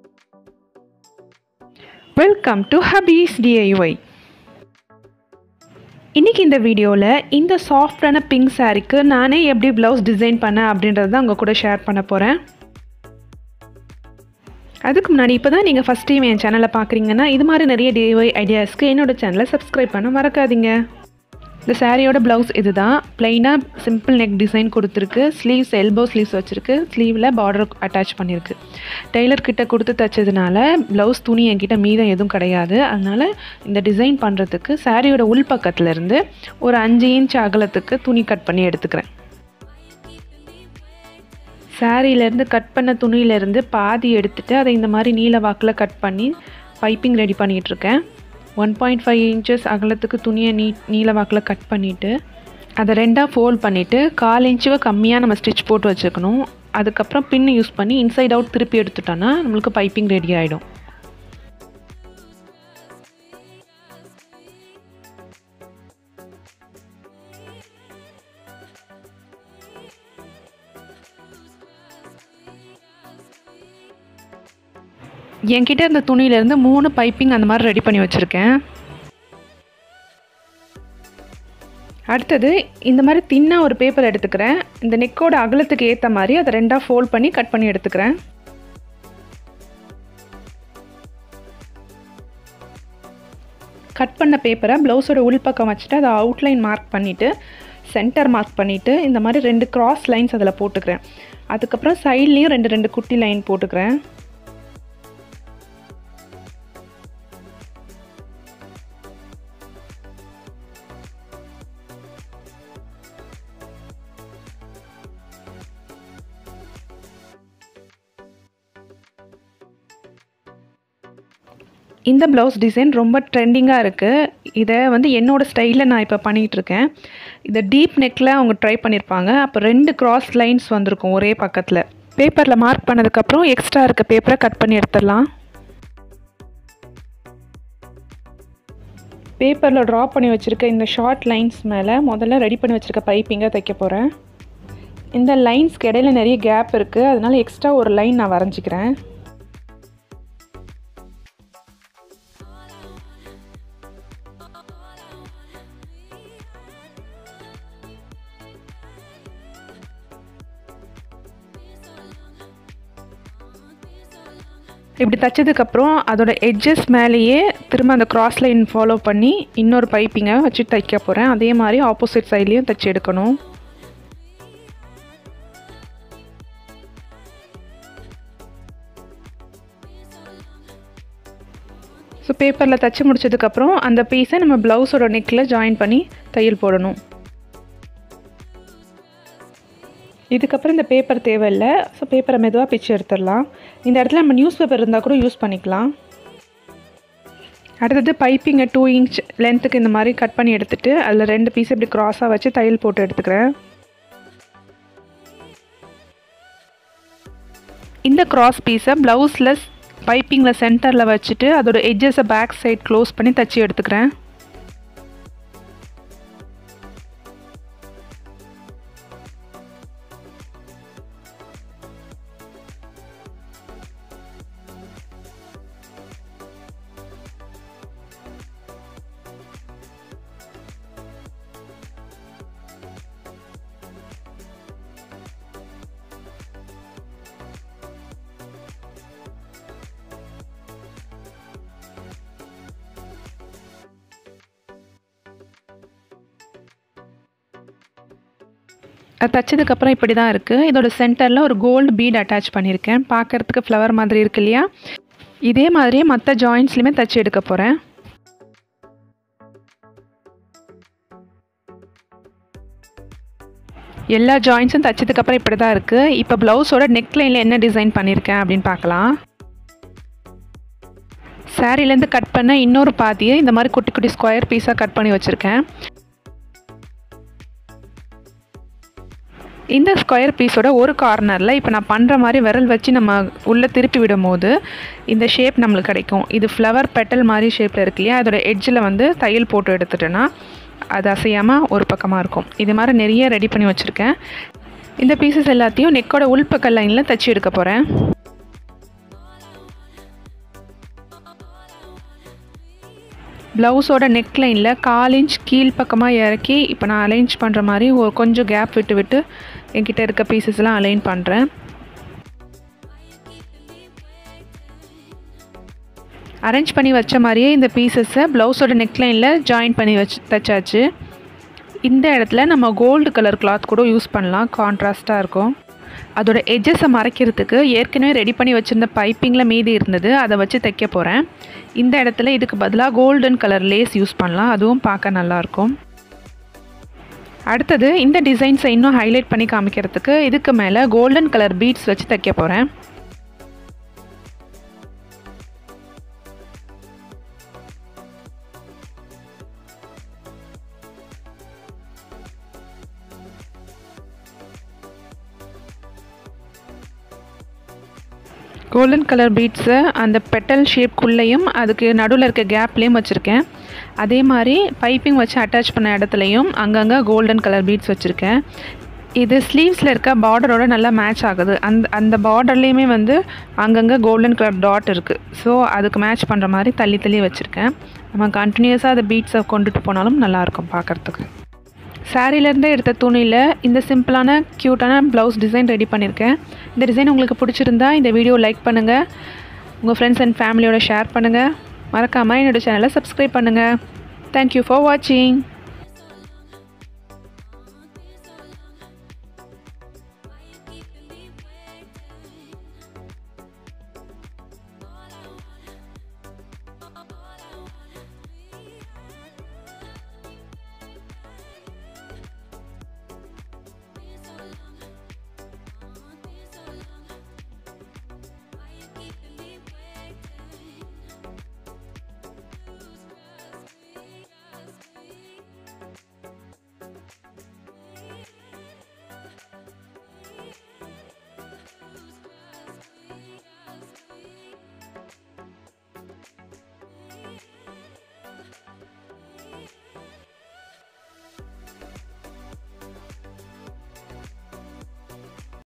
welcome to Hafiz DIY இன்றைக்கி இந்த வீடியோவில் இந்த சாஃப்டான பிங்க் சாரீக்கு நானே எப்படி ப்ளவுஸ் டிசைன் பண்ணேன் அப்படின்றத தான் உங்கள் கூட ஷேர் பண்ண போகிறேன் அதுக்கு முன்னாடி இப்போ தான் நீங்கள் ஃபஸ்ட் டைம் என் சேனலை பார்க்குறீங்கன்னா இது மாதிரி நிறைய டிஐஒய் ஐடியாஸ்க்கு என்னோட சேனலை சப்ஸ்கிரைப் பண்ண மறக்காதீங்க இந்த சாரியோட ப்ளவுஸ் இது தான் ப்ளைனாக சிம்பிள் நெக் டிசைன் கொடுத்துருக்கு ஸ்லீவ்ஸ் எல்போ ஸ்லீவ்ஸ் வச்சுருக்கு ஸ்லீவில் பார்டர் அட்டாச் பண்ணியிருக்கு டெய்லர் கிட்ட கொடுத்து தைச்சதுனால ப்ளவுஸ் துணி என்கிட்ட மீதம் எதுவும் கிடையாது அதனால் இந்த டிசைன் பண்ணுறதுக்கு சாரியோட உள் பக்கத்துலேருந்து ஒரு அஞ்சு இன்ச் அகலத்துக்கு துணி கட் பண்ணி எடுத்துக்கிறேன் சாரியிலேருந்து கட் பண்ண துணியிலேருந்து பாதி எடுத்துகிட்டு அதை இந்த மாதிரி நீல வாக்கில் கட் பண்ணி பைப்பிங் ரெடி பண்ணிகிட்ருக்கேன் ஒன் பாயிண்ட் ஃபைவ் இன்ச்சஸ் அகலத்துக்கு துணியை நீ நீல வாக்கில் கட் பண்ணிவிட்டு அதை ரெண்டாக ஃபோல்ட் பண்ணிவிட்டு கால் இன்ச்சுக்கு கம்மியாக நம்ம ஸ்டிச் போட்டு வச்சுக்கணும் அதுக்கப்புறம் பின் யூஸ் பண்ணி இன்சைட் அவுட் திருப்பி எடுத்துட்டோன்னா நம்மளுக்கு பைப்பிங் ரெடி ஆகிடும் என்கிட்ட இருந்த துணியிலேருந்து மூணு பைப்பிங் அந்த மாதிரி ரெடி பண்ணி வச்சுருக்கேன் அடுத்தது இந்த மாதிரி தின்னாக ஒரு பேப்பர் எடுத்துக்கிறேன் இந்த நெக்கோட அகலத்துக்கு ஏற்ற மாதிரி அதை ரெண்டாக ஃபோல்ட் பண்ணி கட் பண்ணி எடுத்துக்கிறேன் கட் பண்ண பேப்பரை ப்ளவுஸோட உள்பக்கம் வச்சுட்டு அதை அவுட்லைன் மார்க் பண்ணிவிட்டு சென்டர் மார்க் பண்ணிவிட்டு இந்த மாதிரி ரெண்டு கிராஸ் லைன்ஸ் அதில் போட்டுக்கிறேன் அதுக்கப்புறம் சைட்லேயும் ரெண்டு ரெண்டு குட்டி லைன் போட்டுக்கிறேன் இந்த ப்ளவுஸ் டிசைன் ரொம்ப ட்ரெண்டிங்காக இருக்குது இதை வந்து என்னோடய ஸ்டைலில் நான் இப்போ பண்ணிகிட்ருக்கேன் இதை டீப் நெக்கில் அவங்க ட்ரை பண்ணியிருப்பாங்க அப்போ ரெண்டு கிராஸ் லைன்ஸ் வந்திருக்கும் ஒரே பக்கத்தில் பேப்பரில் மார்க் பண்ணதுக்கப்புறம் எக்ஸ்ட்ரா இருக்க பேப்பரை கட் பண்ணி எடுத்துடலாம் பேப்பரில் ட்ரா பண்ணி வச்சுருக்க இந்த ஷார்ட் லைன்ஸ் மேலே முதல்ல ரெடி பண்ணி வச்சுருக்க பைப்பிங்கை தைக்க போகிறேன் இந்த லைன்ஸ்க்கு இடையில நிறைய கேப் இருக்குது அதனால் எக்ஸ்ட்ரா ஒரு லைன் நான் வரைஞ்சிக்கிறேன் இப்படி தைச்சதுக்கப்புறம் அதோட எட்ஜஸ் மேலேயே திரும்ப அந்த கிராஸ் லைன் ஃபாலோ பண்ணி இன்னொரு பைப்பிங்கை வச்சு தைக்க போகிறேன் அதே மாதிரி ஆப்போசிட் சைட்லேயும் தைச்சி எடுக்கணும் ஸோ பேப்பரில் தைச்சி முடிச்சதுக்கப்புறம் அந்த பீஸை நம்ம ப்ளவுஸோட நெக்கில் ஜாயின் பண்ணி தையல் போடணும் இதுக்கப்புறம் இந்த பேப்பர் தேவையில்லை ஸோ பேப்பரை மெதுவாக பிச்சு எடுத்துடலாம் இந்த இடத்துல நம்ம நியூஸ் பேப்பர் இருந்தால் கூட யூஸ் பண்ணிக்கலாம் அடுத்தது பைப்பிங்கை டூ இன்ச் லென்த்துக்கு இந்த மாதிரி கட் பண்ணி எடுத்துகிட்டு அதில் ரெண்டு பீஸ் இப்படி க்ராஸாக வச்சு தையல் போட்டு எடுத்துக்கிறேன் இந்த க்ராஸ் பீஸை ப்ளவுஸில் பைப்பிங்கில் சென்டரில் வச்சுட்டு அதோட எட்ஜஸை பேக் சைட் க்ளோஸ் பண்ணி தச்சு எடுத்துக்கிறேன் அது தைச்சதுக்கப்புறம் இப்படி தான் இருக்குது இதோட சென்டரில் ஒரு கோல்டு பீட் அட்டாச் பண்ணியிருக்கேன் பார்க்குறதுக்கு ஃப்ளவர் மாதிரி இருக்கு இல்லையா இதே மாதிரியே மற்ற ஜாயின்ஸ்லையுமே தைச்சி எடுக்க போகிறேன் எல்லா ஜாயின்ஸும் தைச்சதுக்கப்புறம் இப்படி தான் இருக்குது இப்போ ப்ளவுஸோட நெக் லைனில் என்ன டிசைன் பண்ணியிருக்கேன் அப்படின்னு பார்க்கலாம் சாரீலேருந்து கட் பண்ண இன்னொரு பாதியை இந்த மாதிரி குட்டி குட்டி ஸ்கொயர் பீஸாக கட் பண்ணி வச்சுருக்கேன் இந்த ஸ்கொயர் பீஸோட ஒரு கார்னரில் இப்போ நான் பண்ணுற மாதிரி விரல் வச்சு நம்ம உள்ளே திருப்பி விடும் போது இந்த ஷேப் நம்மளுக்கு கிடைக்கும் இது ஃப்ளவர் பெட்டல் மாதிரி ஷேப்பில் இருக்கு இல்லையா அதோட எட்ஜில் வந்து தையல் போட்டு எடுத்துட்டேன்னா அது அசையாமல் ஒரு பக்கமாக இருக்கும் இது மாதிரி நிறைய ரெடி பண்ணி வச்சுருக்கேன் இந்த பீசஸ் எல்லாத்தையும் நெக்கோட உள்பக்க லைனில் தைச்சி எடுக்க போகிறேன் ப்ளவுஸோட நெக் லைனில் கால் இன்ச் கீழ் பக்கமாக இறக்கி இப்போ நான் அலைன்ஸ் பண்ணுற மாதிரி ஒரு கொஞ்சம் கேப் விட்டு விட்டு என்கிட்ட இருக்க பீசஸ்லாம் அலைன் பண்ணுறேன் அரேஞ்ச் பண்ணி வச்ச மாதிரியே இந்த பீசஸை ப்ளவுஸோட நெக்லைனில் ஜாயின் பண்ணி வச்சு தைச்சாச்சு இந்த இடத்துல நம்ம கோல்டு கலர் கிளாத் கூட யூஸ் பண்ணலாம் கான்ட்ராஸ்ட்டாக இருக்கும் அதோட எட்ஜஸை மறைக்கிறதுக்கு ஏற்கனவே ரெடி பண்ணி வச்சுருந்த பைப்பிங்கில் மீதி இருந்தது அதை வச்சு தைக்க போகிறேன் இந்த இடத்துல இதுக்கு பதிலாக கோல்டன் கலர் லேஸ் யூஸ் பண்ணலாம் அதுவும் பார்க்க நல்லாயிருக்கும் அடுத்தது இந்த டிசைன்ஸை இன்னும் ஹைலைட் பண்ணி காமிக்கிறதுக்கு இதுக்கு மேலே கோல்டன் கலர் பீட்ஸ் வச்சு தைக்க போகிறேன் கோல்டன் கலர் பீட்ஸை அந்த பெட்டல் ஷேப்குள்ளேயும் அதுக்கு நடுவில் இருக்க கேப்லேயும் வச்சுருக்கேன் அதே மாதிரி பைப்பிங் வச்சு அட்டாச் பண்ண இடத்துலையும் அங்கங்கே கோல்டன் கலர் பீட்ஸ் வச்சுருக்கேன் இது ஸ்லீவ்ஸில் இருக்க பார்டரோட நல்லா மேட்ச் ஆகுது அந்த அந்த பார்டர்லேயுமே வந்து அங்கங்கே கோல்டன் கலர் டாட் இருக்குது ஸோ அதுக்கு மேட்ச் பண்ணுற மாதிரி தள்ளி தள்ளி வச்சுருக்கேன் நம்ம கண்டினியூஸாக அந்த பீட்ஸை கொண்டுட்டு போனாலும் நல்லாயிருக்கும் பார்க்குறதுக்கு சாரீலேருந்தே எடுத்த துணியில் இந்த சிம்பிளான க்யூட்டான ப்ளவுஸ் டிசைன் ரெடி பண்ணியிருக்கேன் இந்த டிசைன் உங்களுக்கு பிடிச்சிருந்தா இந்த வீடியோ லைக் பண்ணுங்கள் உங்கள் ஃப்ரெண்ட்ஸ் அண்ட் ஃபேமிலியோட ஷேர் பண்ணுங்கள் மறக்காமல் என்னோடய சேனலை சப்ஸ்கிரைப் பண்ணுங்கள் தேங்க்யூ ஃபார் வாட்சிங்